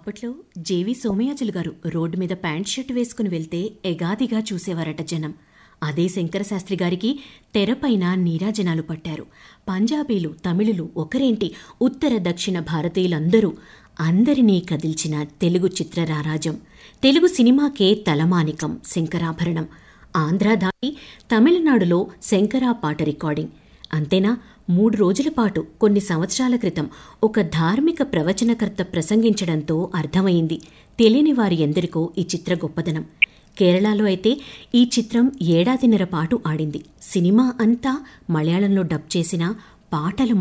అప్పట్లో జేవి సోమయాజులు గారు రోడ్డు మీద ప్యాంట్ షర్ట్ వేసుకుని వెళ్తే ఎగాదిగా చూసేవారట జనం అదే శంకరశాస్త్రి గారికి తెరపైన నీరాజనాలు పట్టారు పంజాబీలు తమిళులు ఒకరేంటి ఉత్తర దక్షిణ భారతీయులందరూ అందరినీ కదిల్చిన తెలుగు చిత్ర రారాజం తెలుగు సినిమాకే తలమానికం శంకరాభరణం ఆంధ్ర దాటి తమిళనాడులో శంకరా పాట రికార్డింగ్ అంతేనా మూడు రోజుల పాటు కొన్ని సంవత్సరాల క్రితం ఒక ధార్మిక ప్రవచనకర్త ప్రసంగించడంతో అర్థమైంది తెలియని వారి ఎందరికో ఈ చిత్ర గొప్పదనం కేరళలో అయితే ఈ చిత్రం ఏడాదిన్నర పాటు ఆడింది సినిమా అంతా మలయాళంలో డబ్ చేసిన పాటలు